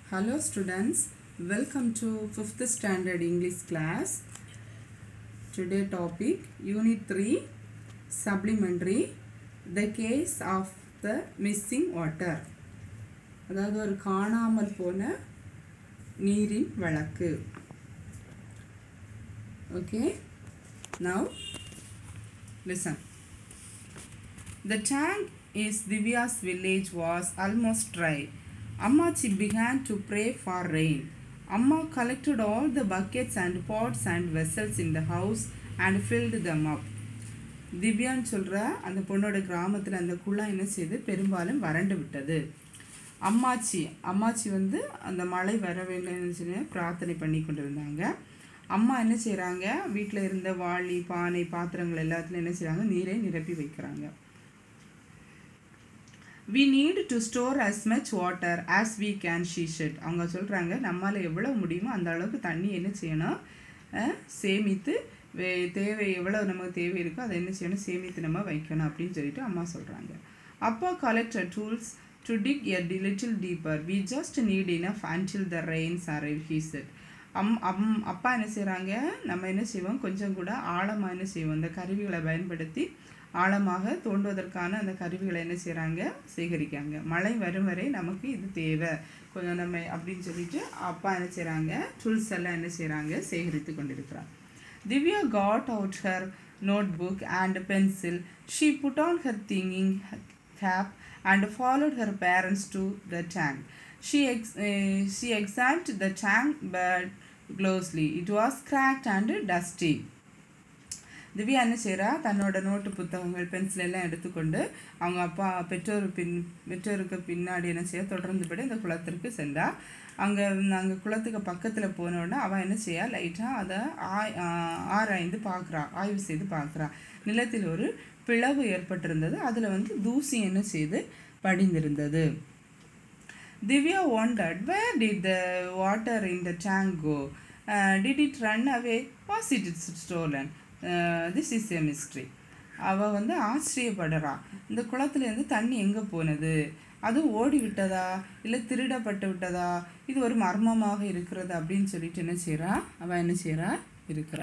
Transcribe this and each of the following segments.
Hello students, welcome to 5th standard English class. Today topic Unit 3 Supplementary The case of the missing water. அதாவது ஒரு காணாமல் போன நீரின் வழக்கு okay now listen The tank is Divya's village was almost dry. Ammachi began to pray for rain. Amma collected all the buckets and pots and vessels in the house and filled them up. திவ்யான்னு சொல்கிற அந்த பொண்ணோட கிராமத்தில் அந்த குளம் என்ன செய்து பெரும்பாலும் வறண்டு விட்டது அம்மாச்சி அம்மாச்சி வந்து அந்த மழை வர வேண்டும்னு சொல்லி பிரார்த்தனை பண்ணி கொண்டிருந்தாங்க அம்மா என்ன செய்கிறாங்க வீட்டில் இருந்த வாளி பானை பாத்திரங்கள் எல்லாத்துலையும் என்ன செய்கிறாங்க நீரை நிரப்பி வைக்கிறாங்க we need to store as much water as we can she said அவங்க சொல்கிறாங்க நம்மால் எவ்வளோ முடியுமோ அந்த அளவுக்கு தண்ணி என்ன செய்யணும் அஹ், சேமித்து வே தேவை எவ்வளோ நமக்கு தேவை இருக்கோ அதை என்ன செய்யணும் சேமித்து நம்ம வைக்கணும் அப்படின்னு சொல்லிட்டு அம்மா சொல்கிறாங்க அப்பா collected tools to dig a little deeper we just need enough until the rains arrive he said அம் அம் அப்பா என்ன செய்கிறாங்க நம்ம என்ன செய்வோம் கொஞ்சம் கூட ஆழமாக என்ன செய்வோம் இந்த கருவிகளை பயன்படுத்தி ஆழமாக தோண்டுவதற்கான அந்த கருவிகளை என்ன செய்கிறாங்க சேகரிக்காங்க மழை வரும் வரை நமக்கு இது தேவை கொஞ்சம் நம்ம அப்படின்னு சொல்லிட்டு அப்பா என்ன செய்கிறாங்க டூல்ஸ் எல்லாம் என்ன செய்கிறாங்க சேகரித்து கொண்டிருக்கிறார் Divya got out her notebook and pencil she put on her thinking cap and followed her parents to the tank. She, ex- uh, she examined the tank but closely. It was cracked and dusty. Divya என்ன செய்கிறா தன்னோட note புத்தகங்கள் pencil எல்லாம் எடுத்துக்கொண்டு அவங்க அப்பா பெற்றோர் பின் பெற்றோருக்கு பின்னாடி என்ன செய்ய தொடர்ந்துபடி இந்த குளத்திற்கு சென்றா அங்கே அங்கே குளத்துக்கு பக்கத்தில் போனோடனே அவள் என்ன செய்யா லைட்டாக அதை ஆய் ஆ- ஆராய்ந்து பார்க்குறா ஆய்வு செய்து பார்க்குறா நிலத்தில் ஒரு பிளவு ஏற்பட்டிருந்தது அதில் வந்து தூசி என்ன செய்து படிந்திருந்தது Divya wondered where did the water in the tank go? Uh, did it run away? Was it stolen? Uh, this is a mystery. அவள் வந்து ஆச்சரியப்படுறா இந்த குளத்துலேருந்து தண்ணி எங்கே போனது அது ஓடி விட்டதா இல்லை திருடப்பட்டு விட்டதா இது ஒரு மர்மமாக இருக்கிறது அப்படின்னு சொல்லிட்டு என்ன செய்கிறா அவள் என்ன செய்கிறா இருக்கிறா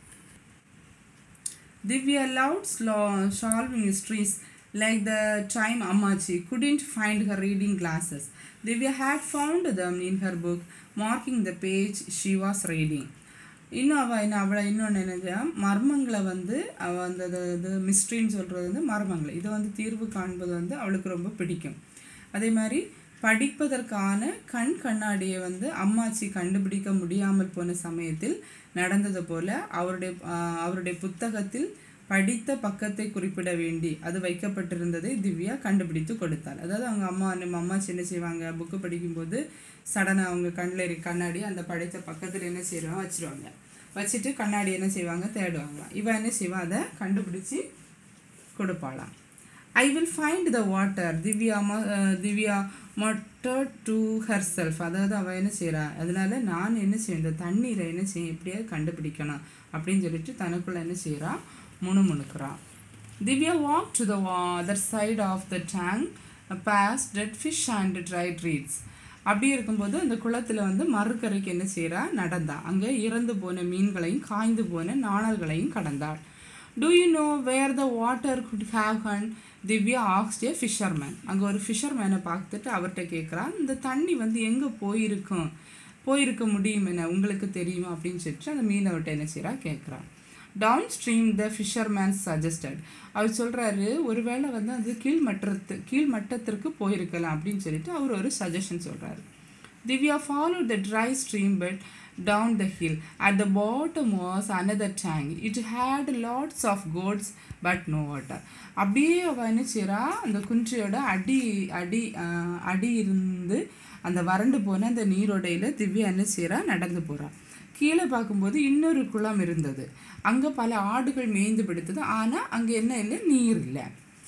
Divya loved slo- solving mysteries like the time Amachi couldn't find her reading glasses. Divya had found them in her book, marking the page she was reading. இன்னும் அவள் என்ன அவளை இன்னொன்று என்னது மர்மங்களை வந்து அவள் அந்த இது- இது மிஸ்ட்ரின்னு சொல்கிறது வந்து மர்மங்கள் இதை வந்து தீர்வு காண்பது வந்து அவளுக்கு ரொம்ப பிடிக்கும் அதே மாதிரி படிப்பதற்கான கண் கண்ணாடியை வந்து அம்மாச்சி கண்டுபிடிக்க முடியாமல் போன சமயத்தில் நடந்தது போல அவருடைய ஆஹ், அவருடைய புத்தகத்தில் படித்த பக்கத்தை குறிப்பிட வேண்டி அது வைக்கப்பட்டிருந்ததை திவ்யா கண்டுபிடித்து கொடுத்தாள் அதாவது அவங்க அம்மா நம்ம அம்மாச்சி என்ன செய்வாங்க புக்கு படிக்கும்போது சடனாக அவங்க கண்ணில் இருக்க கண்ணாடி அந்த படித்த பக்கத்தில் என்ன செய்வாங்க வச்சிருவாங்க வச்சுட்டு கண்ணாடி என்ன செய்வாங்க தேடுவாங்களாம் இவன் என்ன செய்வான் அதை கண்டுபிடிச்சி கொடுப்பாளாம் I will find the water Divya ம- ah Divya muttered to herself அதாவது அவள் என்ன செய்கிறா அதனால நான் என்ன செய்வேன் இந்த தண்ணீரை என்ன செய்ய எப்படியாவது கண்டுபிடிக்கணும் அப்படின்னு சொல்லிட்டு தனக்குள்ள என்ன செய்கிறா முணுமுணுக்கிறான் Divya walk to the other side of the tank pass dead fish and dried reeds அப்படி இருக்கும்போது அந்த குளத்தில் வந்து மறுக்கரைக்கு என்ன செய்கிறா நடந்தா அங்கே இறந்து போன மீன்களையும் காய்ந்து போன நாணல்களையும் கடந்தாள் do you know where the water could have gone Divya ஆக்ஸ்ட் ஏ ஃபிஷர்மேன் அங்கே ஒரு ஃபிஷர்மேனை பார்த்துட்டு அவர்கிட்ட கேட்குறா இந்த தண்ணி வந்து எங்கே போயிருக்கும் போயிருக்க முடியும் என்ன உங்களுக்கு தெரியுமா அப்படின்னு சொல்லிட்டு அந்த மீனவர்கிட்ட என்ன செய்கிறா கேட்குறா downstream the fisherman suggested அவர் சொல்கிறாரு ஒருவேளை வந்து அது கீழ்மட்டத்து கீழ்மட்டத்திற்கு போயிருக்கலாம் அப்படின்னு சொல்லிட்டு அவர் ஒரு சஜஷன் சொல்கிறாரு Divya followed the dry stream bed down the hill. At the bottom was another tank. It had lots of goats but no water. அப்படியே அவள் என்ன செய்றா அந்த குன்றியோட அடி அடி ஆஹ், அடி இருந்து அந்த வறண்டு போன அந்த நீரோடையில் திவ்யா என்ன செய்றா நடந்து போறா கீழே பார்க்கும்போது இன்னொரு குளம் இருந்தது அங்கே பல ஆடுகள் மேய்ந்து பிடித்தது ஆனால் அங்கே என்ன இல்லை நீர் இல்லை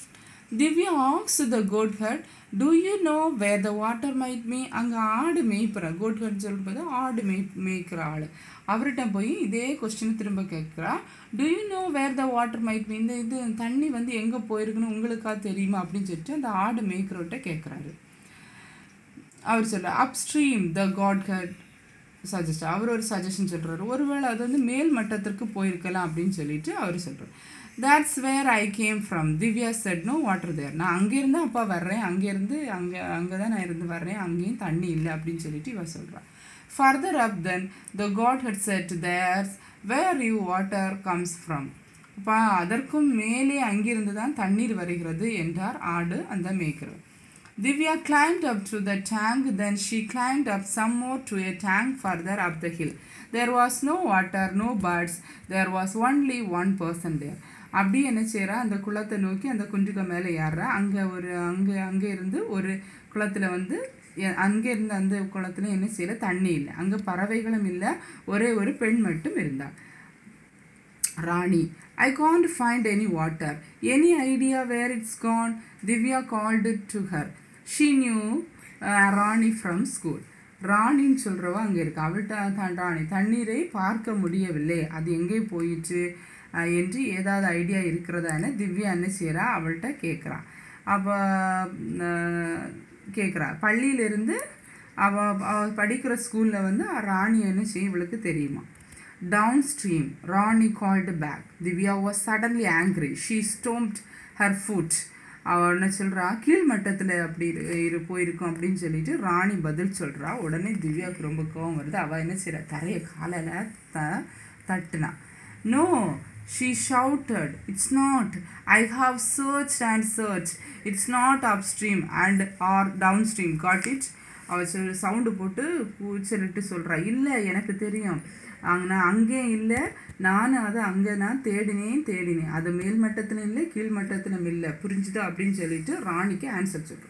திவ்யா ஆக்ஸ் the goatherd do you know where the water might be அங்கே ஆடு மேய்ப்புற கோட் ஹட் சொல்லும்போது ஆடு மேய் மேய்க்கிற ஆள் அவர்கிட்ட போய் இதே கொஸ்டின் திரும்ப கேட்குறா do you know where the water might be இந்த இது தண்ணி வந்து எங்கே போயிருக்குன்னு உங்களுக்கா தெரியுமா அப்படின்னு சொல்லிட்டு அந்த ஆடு மேய்க்கிறவர்கிட்ட கேட்குறாரு அவர் சொல்ல upstream the goatherd suggested அவர் ஒரு சஜஷன் சொல்கிறாரு ஒருவேளை அது வந்து மேல் மட்டத்திற்கு போயிருக்கலாம் அப்படின்னு சொல்லிட்டு அவர் சொல்கிறார் that's where I came from Divya said no water there நான் அங்கேருந்து அப்பா வர்றேன் அங்கேருந்து அங்கே அங்கே தான் நான் இருந்து வர்றேன் அங்கேயும் தண்ணி இல்லை அப்படின்னு சொல்லிட்டு இவ சொல்கிறான் further up then the goatherd said there's where you water comes from அப்பா அதற்கும் மேலே அங்கிருந்து தான் தண்ணீர் வருகிறது என்றார் ஆடு அந்த மேய்க்கிறது Divya climbed up to the tank, then she climbed up some more to a tank further up the hill. There was no water, no birds, there was only one person there. அப்படி என்ன செய்கிறா அந்த குளத்தை நோக்கி அந்த குன்றுக்கு மேலே ஏறுறா அங்கே ஒரு அங்கே அங்கே இருந்து ஒரு குளத்தில் வந்து எ- அங்கே இருந்த அந்த குளத்துல என்ன செய்யல தண்ணி இல்லை அங்கே பறவைகளும் இல்லை ஒரே ஒரு பெண் மட்டும் இருந்தாள் Rani, I can't find any water. Any idea where it's gone? Divya called it to her. She knew uh, Rani from school. ராணின்னு சொல்கிறவ அங்கே இருக்கு அவள்கிட்ட தான் ராணி தண்ணீரை பார்க்க முடியவில்லை அது எங்கே போயிற்று அஹ், என்று ஏதாவது ஐடியா இருக்கிறதான்னு திவ்யா என்ன செய்கிறா அவள்கிட்ட கேட்குறா அப்போ கேட்குறா பள்ளியிலேருந்து அவள் அவள் படிக்கிற ஸ்கூலில் வந்து ராணி என்ன செய்யும் இவளுக்கு தெரியுமா Downstream, Ronnie called back. Divya was suddenly angry. She stomped her foot. அவள் என்ன சொல்கிறா கீழ்மட்டத்தில் அப்படி இரு இரு போயிருக்கோம் அப்படின்னு சொல்லிட்டு ராணி பதில் சொல்கிறா உடனே திவ்யாவுக்கு ரொம்ப கோவம் வருது அவள் என்ன செய்கிறா தரையை காலையில் த தட்டுனா no she shouted it's not I have search and search it's not upstream and or downstream got it அவள் சொல் சவுண்டு போட்டு கூச்சலிட்டு சொல்கிறா இல்லை எனக்கு தெரியும் அங்கே நான் அங்கே இல்லை நானும் அதை அங்கே நான் தேடினேன் தேடினேன் அது மேல் மட்டத்தில் இல்லை கீழ் மட்டத்திலும் இல்லை புரிஞ்சுதா அப்படின்னு சொல்லிட்டு ராணிக்கு ஆன்சர் சொல்கிறேன்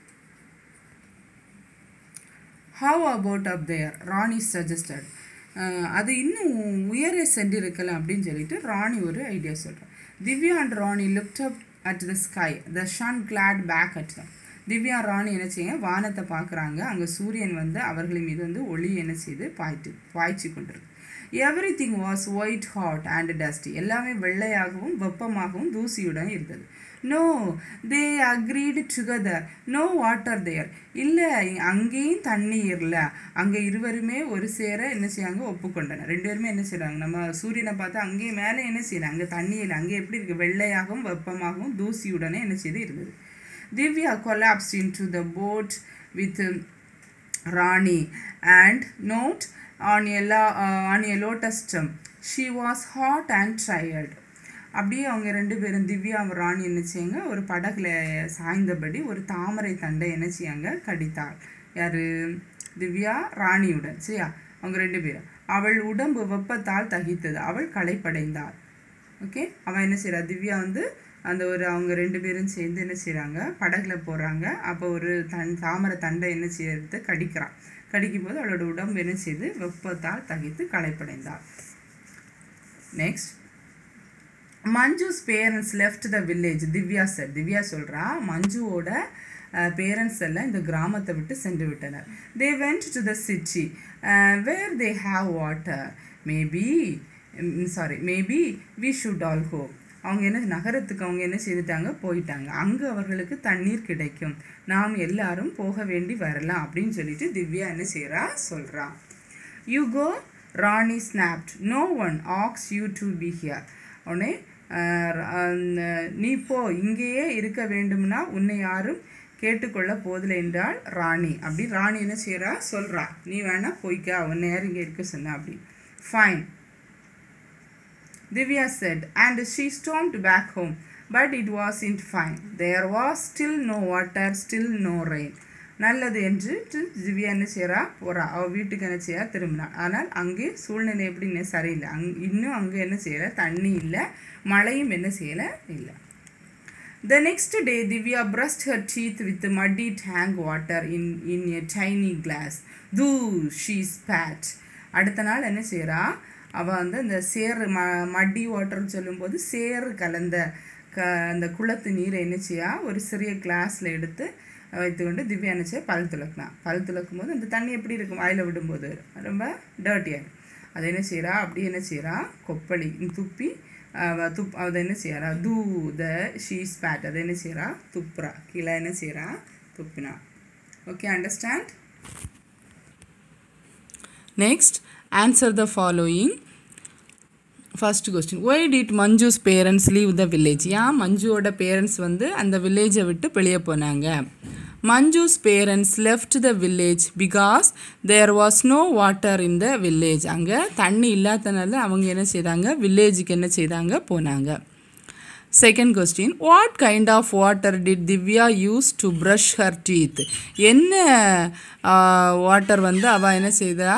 how about up there Rani suggested அது இன்னும் உயர சென்றிருக்கலாம் அப்படின்னு சொல்லிட்டு ராணி ஒரு ஐடியா சொல்கிறேன் Divya and Rani looked up at the sky the sun glared back at them Divya Rani என்ன செய்ய வானத்தை பார்க்குறாங்க அங்கே சூரியன் வந்து அவர்களின் மீது வந்து ஒளி என்ன செய்து பாய்த்து பாய்ச்சி கொண்டிருக்கு everything was white hot and dusty எல்லாமே வெள்ளையாகவும் வெப்பமாகவும் தூசியுடன் இருந்தது no they agreed together no water there இல்லை அங்கேயும் தண்ணி இல்லை அங்கே இருவருமே ஒரு சேர என்ன செய்யாங்க ஒப்புக்கொண்டனர் ரெண்டு பேருமே என்ன செய்கிறாங்க நம்ம சூரியனை பார்த்து அங்கேயும் மேலே என்ன செய்யலாம் அங்கே தண்ணி இல்லை அங்கே எப்படி இருக்குது வெள்ளையாகவும் வெப்பமாகவும் தூசியுடனே என்ன செய்து இருந்தது Divya collapsed into the boat with um, Rani and note on a, la- uh, on a lotus stem. She was hot and tired. அப்படியே அவங்க ரெண்டு பேரும் திவ்யா ராணி என்ன செய்யுங்க ஒரு படகுல சாய்ந்தபடி ஒரு தாமரை தண்டை என்ன செய்யாங்க கடித்தாள் யார் திவ்யா ராணியுடன் சரியா அவங்க ரெண்டு பேரும் அவள் உடம்பு வெப்பத்தால் தகித்தது அவள் களைப்படைந்தாள் ஓகே அவன் என்ன செய்றா திவ்யா வந்து அந்த ஒரு அவங்க ரெண்டு பேரும் சேர்ந்து என்ன செய்கிறாங்க படகுல போகிறாங்க அப்போ ஒரு தன் தாமரை தண்டை என்ன செய்யறது கடிக்கிறான் கடிக்கும் போது அவளோட உடம்பு என்ன செய்யுது வெப்பத்தால் தகித்து களைப்படைந்தாள் next Manju's parents left the village Divya sir Divya சொல்கிறா மஞ்சுவோட பேரண்ட்ஸ் எல்லாம் இந்த கிராமத்தை விட்டு சென்று விட்டனர் they went to the city where they have water maybe sorry maybe we should all go அவங்க என்ன நகரத்துக்கு அவங்க என்ன செய்துட்டாங்க போயிட்டாங்க அங்கே அவர்களுக்கு தண்ணீர் கிடைக்கும் நாம் எல்லாரும் போக வேண்டி வரலாம் அப்படின்னு சொல்லிட்டு திவ்யா என்ன செய்கிறா சொல்கிறா you go Rani snapped no one ஆக்ஸ் யூ டு பி ஹியர் உடனே அஹ், அந்த, நீ போ இங்கேயே இருக்க வேண்டும்னா உன்னை யாரும் கேட்டுக்கொள்ள போதில்லை என்றால் ராணி அப்படி ராணி என்ன செய்கிறா சொல்கிறா நீ வேணா போய்க்கா உன்னை யார் இங்கே இருக்க சொன்ன அப்படி fine Divya said, and she stormed back home. But it wasn't fine. There was still no water, still no rain. நல்லது என்று டு- திவ்யா என்ன செய்கிறா போகிறா அவள் வீட்டுக்கு என்ன செய்யறா திரும்பினாள் ஆனால் அங்கே சூழ்நிலை எப்படின்னு சரியில்லை அங் இன்னும் அங்கே என்ன செய்யலை தண்ணி இல்லை மழையும் என்ன செய்யலை இல்லை The next day, Divya brushed her teeth with the muddy tank water in, in a tiny glass. Doo, she spat. அடுத்த நாள் என்ன செய்கிறா அவள் வந்து அந்த சேறு ம மடி வாட்டர்னு சொல்லும்போது சேறு கலந்த க அந்த குளத்து நீரை என்ன செய்யா ஒரு சிறிய கிளாஸில் எடுத்து வைத்துக்கொண்டு திவ்யா என்ன செய்ய பல் துளக்கினான் பல் துளக்கும் போது அந்த தண்ணி எப்படி இருக்கும் வாயில் விடும்போது ரொம்ப டர்ட்டியாக அதை என்ன செய்கிறா அப்படி என்ன செய்கிறா கொப்பளி துப்பி அவ துப் அதை என்ன செய்யறா தூ த ஷீஸ் பேட் அதை என்ன செய்கிறா துப்புறா கீழே என்ன செய்கிறா துப்பினா okay understand Next, answer the following. First question why did Manju's parents leave the village ஏன் மஞ்சுவோட பேரண்ட்ஸ் வந்து அந்த வில்லேஜை விட்டு வெளியே போனாங்க Manju's parents left the village because there was no water in the village அங்கே தண்ணி இல்லாதனால அவங்க என்ன செய்தாங்க வில்லேஜுக்கு என்ன செய்தாங்க போனாங்க second question what kind of water did Divya use to brush her teeth என்ன வாட்டர் வந்து அவள் என்ன செய்தா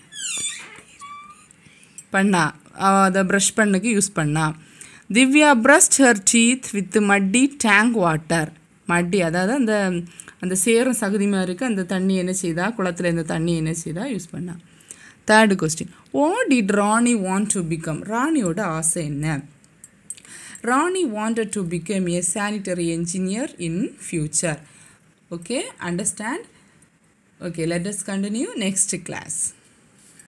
பண்ணா அவள் அதை ப்ரஷ் பண்ணக்கு யூஸ் பண்ணா Divya brushed her teeth with muddy tank water muddy அதாவது அந்த அந்த சேரும் சகுதி மாதிரி இருக்கு அந்த தண்ணி என்ன செய்தா குளத்தில் இந்த தண்ணி என்ன செய்தா யூஸ் பண்ணா third question what did Rani want to become ராணியோட ஆசை என்ன Rani wanted to become a sanitary engineer in future okay understand okay let us continue next class